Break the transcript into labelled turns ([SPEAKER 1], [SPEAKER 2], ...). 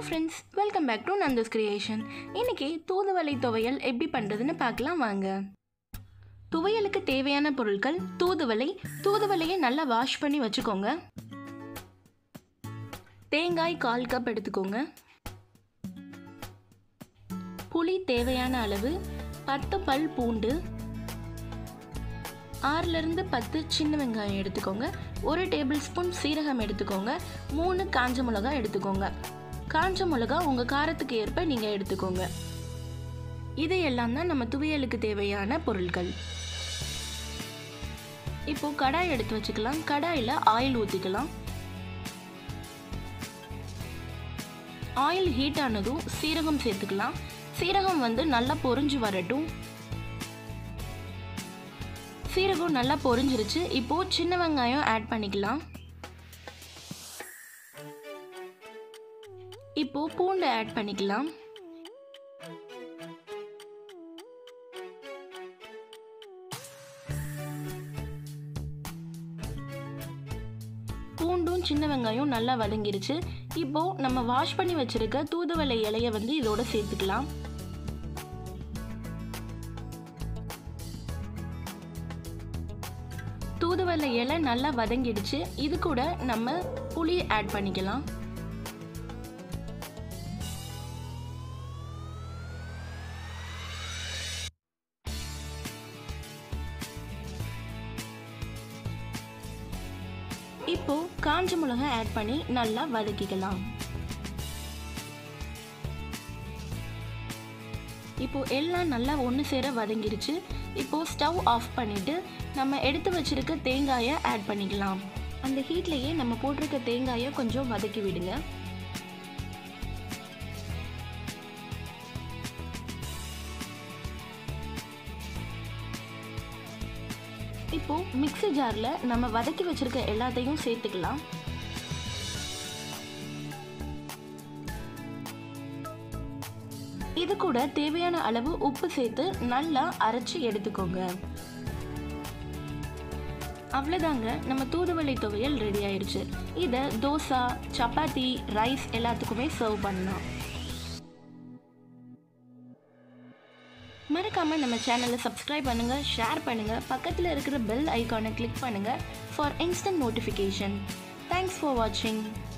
[SPEAKER 1] friends welcome back to Nanda's creation இன்னைக்கு தூதுவளை துவையல் எப்படி பண்ணுறதுன்னு பார்க்கலாம் வாங்க துவையலுக்கு தேவையான பொருட்கள் தூதுவளை தூதுவளையை நல்லா வாஷ் பண்ணி வச்சுக்கோங்க தேங்காய் கால் கப் எடுத்துக்கோங்க புளி தேவையான அளவு பத்து பல் பூண்டு ஆறுலேருந்து பத்து சின்ன வெங்காயம் எடுத்துக்கோங்க ஒரு டேபிள் ஸ்பூன் சீரகம் எடுத்துக்கோங்க மூணு காஞ்ச மிளகா எடுத்துக்கோங்க காஞ்ச மிளகா உங்கள் காரத்துக்கு ஏற்ப நீங்கள் எடுத்துக்கோங்க இதையெல்லாம் தான் நம்ம துவையலுக்கு தேவையான பொருட்கள் இப்போ கடாய் எடுத்து வச்சுக்கலாம் கடாயில் ஆயில் ஊற்றிக்கலாம் ஆயில் ஹீட் ஆனதும் சீரகம் சேர்த்துக்கலாம் சீரகம் வந்து நல்லா பொரிஞ்சு வரட்டும் சீரகம் நல்லா பொரிஞ்சிருச்சு இப்போ சின்ன வெங்காயம் ஆட் பண்ணிக்கலாம் இப்போ பூண்டு ஆட் பண்ணிக்கலாம் பூண்டும் சின்ன வெங்காயம் நல்லா வதங்கிருச்சு இப்போ நம்ம வாஷ் பண்ணி வச்சிருக்க தூதுவளை இலைய வந்து இதோட சேர்த்துக்கலாம் தூதுவளை இலை நல்லா வதங்கிடுச்சு இது கூட நம்ம புளி ஆட் பண்ணிக்கலாம் இப்போ காஞ்ச மிளகாய் ஆட் பண்ணி நல்லா வதக்கிக்கலாம் இப்போ எல்லாம் நல்லா ஒன்று சேர வதங்கிருச்சு இப்போ ஸ்டவ் ஆஃப் பண்ணிட்டு நம்ம எடுத்து வச்சிருக்க தேங்காயை ஆட் பண்ணிக்கலாம் அந்த ஹீட்லேயே நம்ம போட்டிருக்க தேங்காயை கொஞ்சம் வதக்கி விடுங்க இப்போ மிக்ஸி ஜாரில் நம்ம வதக்கி வச்சிருக்க எல்லாத்தையும் சேர்த்துக்கலாம் இது கூட தேவையான அளவு உப்பு சேர்த்து நல்லா அரைச்சி எடுத்துக்கோங்க அவ்வளோதாங்க நம்ம தூதுவளை துவையல் ரெடி ஆயிடுச்சு இதை தோசை சப்பாத்தி ரைஸ் எல்லாத்துக்குமே சர்வ் பண்ணலாம் மறக்காம நம்ம சேனலை சப்ஸ்கிரைப் பண்ணுங்க ஷேர் பண்ணுங்க பக்கத்தில் இருக்கிற பெல் ஐக்கானை கிளிக் பண்ணுங்க for instant notification thanks for வாட்சிங்